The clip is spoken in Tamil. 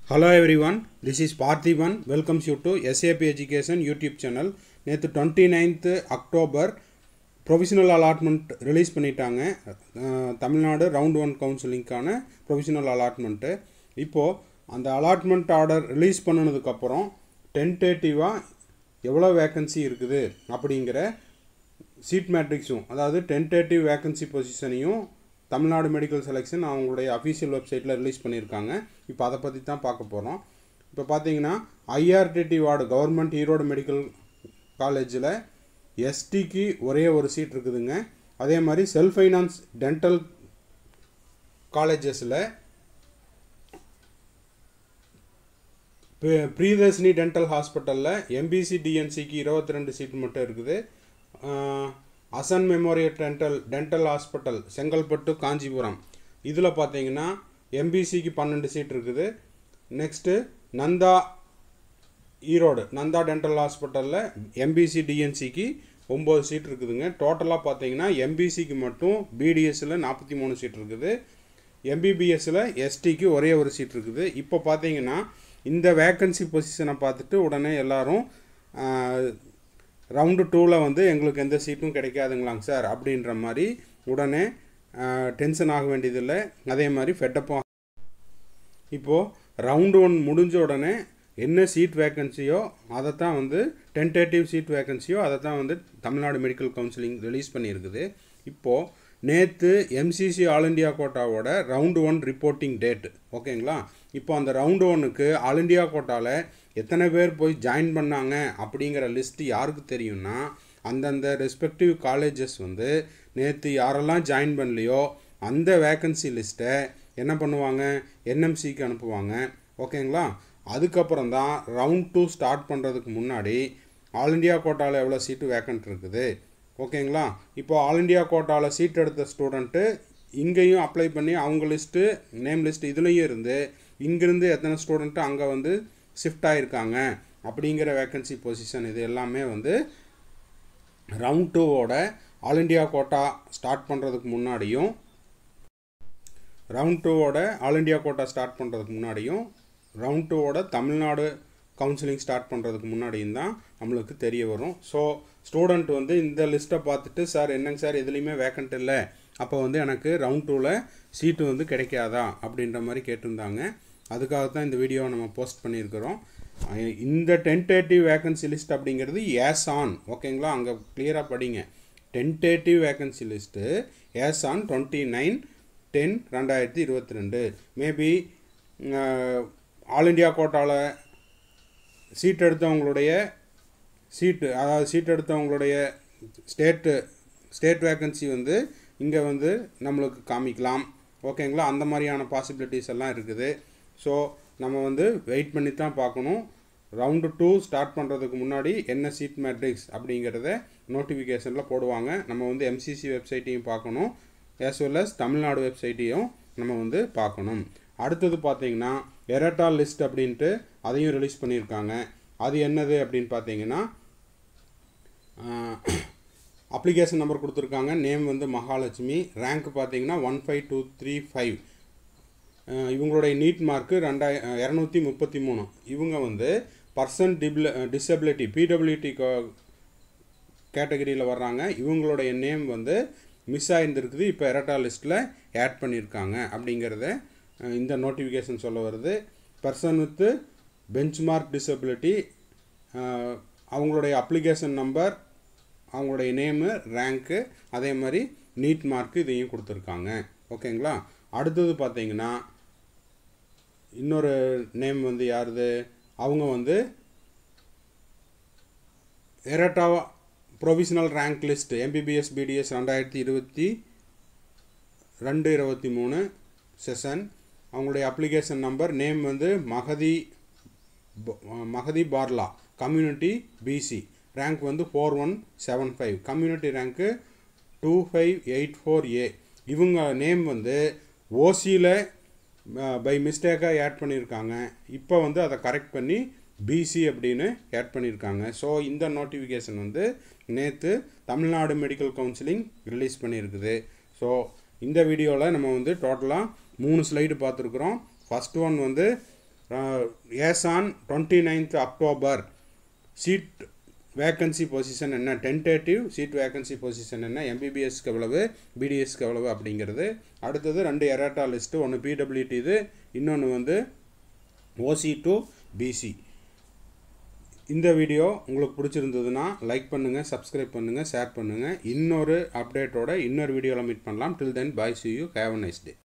hello everyone this is Parthiban welcomes you to SAP education YouTube channel நேற்று twenty ninth October provisional allotment release பண்ணிட்டாங்க அஹ், தமிழ்நாடு ரவுண்ட் ஒன் கவுன்சிலிங்க்கான ப்ரொவிஷனல் அலாட்மெண்ட்டு இப்போது அந்த அலாட்மெண்ட் ஆர்டர் ரிலீஸ் பண்ணினதுக்கப்புறம் டென்டேட்டிவாக எவ்வளோ வேக்கன்சி இருக்குது அப்படிங்கிற சீட் மேட்ரிக்ஸும் அதாவது டென்டேட்டிவ் வேக்கன்சி பொசிஷனையும் தமிழ்நாடு மெடிக்கல் செலெக்ஷன் அவங்களுடைய அஃபீஷியல் வெப்சைட்டில் ரிலீஸ் பண்ணியிருக்காங்க இப்போ அதை பற்றி தான் பார்க்க போகிறோம் இப்போ பார்த்தீங்கன்னா IRTT ward government Erode medical காலேஜில் எஸ்டிக்கு ஒரே ஒரு சீட் இருக்குதுங்க அதே மாதிரி செல்ஃப் ஃபைனான்ஸ் டென்டல் காலேஜஸில் பிரியதர்ஷினி டென்டல் ஹாஸ்பிட்டலில் எம்பிசி டிஎன்சிக்கு இருபத்தி ரெண்டு சீட் மட்டும் இருக்குது ah, Asan memorial dental dental hospital Chengalpattu Kanchipuram இதில் பார்த்தீங்கன்னா எம்பிசிக்கு பன்னெண்டு சீட் இருக்குது நெக்ஸ்ட்டு நந்தா ஈரோடு நந்தா டென்டல் ஹாஸ்பிட்டலில் எம்பிசி டிஎன்சிக்கு ஒம்பது சீட் இருக்குதுங்க டோட்டலாக பார்த்தீங்கன்னா எம்பிசிக்கு மட்டும் பிடிஎஸ்சில் நாற்பத்தி மூணு சீட் இருக்குது எம்பிபிஎஸ்சில் எஸ்டிக்கு ஒரே ஒரு சீட் இருக்குது இப்போ பார்த்தீங்கன்னா இந்த வேக்கன்சி பொசிஷனை பார்த்துட்டு உடனே எல்லாரும் ரவுண்டு டூவில் வந்து எங்களுக்கு எந்த சீட்டும் கிடைக்காதுங்களாங்க சார் அப்படின்ற மாதிரி உடனே டென்ஷன் ஆக வேண்டியதில்லை அதே மாதிரி ஃபெட்டப்பும் இப்போது ரவுண்டு ஒன் முடிஞ்ச உடனே என்ன சீட் வேக்கன்சியோ அதை தான் வந்து டென்டேட்டிவ் சீட் வேக்கன்சியோ அதை தான் வந்து தமிழ்நாடு மெடிக்கல் கவுன்சிலிங் ரிலீஸ் பண்ணியிருக்குது இப்போது நேற்று எம்சிசி ஆல் இண்டியா கோட்டாவோட ரவுண்டு ஒன் ரிப்போர்ட்டிங் டேட் ஓகேங்களா இப்போ அந்த ரவுண்டு ஒன்னுக்கு ஆல் இண்டியா கோட்டாவில் எத்தனை பேர் போய் ஜாயின் பண்ணாங்க அப்படிங்கிற லிஸ்ட் யாருக்கு தெரியும்னா அந்தந்த ரெஸ்பெக்டிவ் காலேஜஸ் வந்து நேற்று யாரெல்லாம் ஜாயின் பண்ணலையோ அந்த வேக்கன்சி லிஸ்ட்டை என்ன பண்ணுவாங்க என்எம்சிக்கு அனுப்புவாங்க ஓகேங்களா அதுக்கப்புறம் தான் ரவுண்ட் டூ ஸ்டார்ட் பண்ணுறதுக்கு முன்னாடி ஆல் இண்டியா கோட்டாவில் எவ்வளோ சீட்டு வேக்கன்ட் இருக்குது ஓகேங்களா இப்போ ஆல் இண்டியா கோட்டாவில் சீட் எடுத்த ஸ்டூடெண்ட்டு இங்கேயும் அப்ளை பண்ணி அவங்க லிஸ்ட்டு நேம் லிஸ்ட் இதுலேயும் இருந்து இங்கிருந்து எத்தனை ஸ்டூடெண்ட்டு அங்கே வந்து ஷிஃப்ட் ஆகிருக்காங்க அப்படிங்கிற வேக்கன்சி பொசிஷன் இது எல்லாமே வந்து ரவுண்ட் டூவோட ஆல் இண்டியா கோட்டா ஸ்டார்ட் பண்ணுறதுக்கு முன்னாடியும் ரவுண்ட் டூவோட ஆல் இண்டியா கோட்டா ஸ்டார்ட் பண்ணுறதுக்கு முன்னாடியும் ரவுண்ட் டூவோட தமிழ்நாடு கவுன்சிலிங் ஸ்டார்ட் பண்ணுறதுக்கு முன்னாடியும் தான் நம்மளுக்கு தெரிய வரும் ஸோ ஸ்டூடெண்ட் வந்து இந்த லிஸ்ட்டை பார்த்துட்டு சார் என்னங்க சார் எதுலேயுமே வேக்கண்ட் இல்லை அப்போ வந்து எனக்கு ரவுண்ட் டூவில் சீட்டு வந்து கிடைக்காதா அப்படின்ற மாதிரி கேட்டிருந்தாங்க அதுக்காக தான் இந்த வீடியோவை நம்ம போஸ்ட் பண்ணியிருக்கிறோம் அஹ் இந்த டென்டேட்டிவ் வேக்கன்சி லிஸ்ட் அப்படிங்கிறது ஏஸ் ஆன் ஓகேங்களா அங்கே கிளியராக படிங்க tentative vacancy list as on twenty nine ten ரெண்டாயிரத்தி இருபத்தி ரெண்டு மேபி ஆல் இண்டியா கோட்டாவில் சீட் எடுத்தவங்களுடைய சீட்டு அதாவது சீட் எடுத்தவங்களுடைய ஸ்டேட்டு ஸ்டேட் வேக்கன்சி வந்து இங்கே வந்து நம்மளுக்கு காமிக்கலாம் ஓகேங்களா அந்த மாதிரியான பாசிபிலிட்டிஸ் எல்லாம் இருக்குது ஸோ நம்ம வந்து வெயிட் பண்ணி தான் பார்க்கணும் ரவுண்டு டூ ஸ்டார்ட் பண்ணுறதுக்கு முன்னாடி என்ன சீட் மேட்ரிக்ஸ் அப்படிங்கிறத நோட்டிஃபிகேஷனில் போடுவாங்க நம்ம வந்து எம்சிசி வெப்சைட்டையும் பார்க்கணும் as well as தமிழ்நாடு வெப்சைட்டையும் நம்ம வந்து பார்க்கணும் அடுத்தது பார்த்தீங்கன்னா எரட்டா லிஸ்ட் அப்படின்ட்டு அதையும் ரிலீஸ் பண்ணியிருக்காங்க அது என்னது அப்படின்னு பார்த்தீங்கன்னா அப்ளிகேஷன் நம்பர் கொடுத்துருக்காங்க நேம் வந்து மகாலட்சுமி ரேங்க் பார்த்தீங்கன்னா one five two three five இவங்களுடைய நீட் மார்க்கு ரெண்டாய இரநூத்தி முப்பத்தி மூணு இவங்க வந்து பர்சன் டிபில டிசபிலிட்டி பிடபிலிட்டி கேட்டகரியில் வர்றாங்க இவங்களுடைய நேம் வந்து மிஸ் ஆகிருந்துருக்குது இப்போ எரட்டா லிஸ்ட்டில் ஆட் பண்ணியிருக்காங்க அப்படிங்கிறத அஹ், இந்த நோட்டிஃபிகேஷன் சொல்ல வருது பர்சன் வித்து பெஞ்ச்மார்க் டிசபிலிட்டி அவங்களுடைய அப்ளிகேஷன் நம்பர் அவங்களுடைய நேமு ரேங்க்கு அதே மாதிரி நீட் மார்க்கு இதையும் கொடுத்துருக்காங்க ஓகேங்களா அடுத்தது பார்த்தீங்கன்னா இன்னொரு நேம் வந்து யாருது அவங்க வந்து errata provisional rank list MBBS BDS ரெண்டாயிரத்தி இருபத்தி ரெண்டு இருபத்தி மூணு செஷன் அவங்களுடைய அப்ளிகேஷன் நம்பர் நேம் வந்து மகதி ப- Magathi Parla community BC rank வந்து four one seven five community rank two five eight four ஏ இவங்க நேம் வந்து ஓசியில் பை மிஸ்டேக்காக ஆட் பண்ணியிருக்காங்க இப்போ வந்து அதை கரெக்ட் பண்ணி பிசி அப்படின்னு ஆட் பண்ணியிருக்காங்க ஸோ இந்த நோட்டிஃபிகேஷன் வந்து நேற்று தமிழ்நாடு மெடிக்கல் கவுன்சிலிங் ரிலீஸ் பண்ணியிருக்குது ஸோ இந்த வீடியோவில் நம்ம வந்து டோட்டலாக மூணு ஸ்லைடு பார்த்துருக்குறோம் ஃபஸ்ட் ஒன் வந்து as on twenty ninth October seat vacancy position என்ன டென்டேட்டிவ் சீட் வேக்கன்சி பொசிஷன் என்ன எம்பிபிஎஸ்க்கு எவ்வளவு பிடிஎஸ்க்கு எவ்வளவு அப்படிங்கிறது அடுத்தது ரெண்டு எராட்டா லிஸ்ட்டு ஒன்று பிடபிள்யூடி இது இன்னொன்று வந்து ஓசி டு பிசி இந்த வீடியோ உங்களுக்கு பிடிச்சிருந்ததுன்னா லைக் பண்ணுங்கள் சப்ஸ்கிரைப் பண்ணுங்கள் ஷேர் பண்ணுங்கள் இன்னொரு அப்டேட்டோட இன்னொரு வீடியோவில் மீட் பண்ணலாம் till then bye see you have a nice day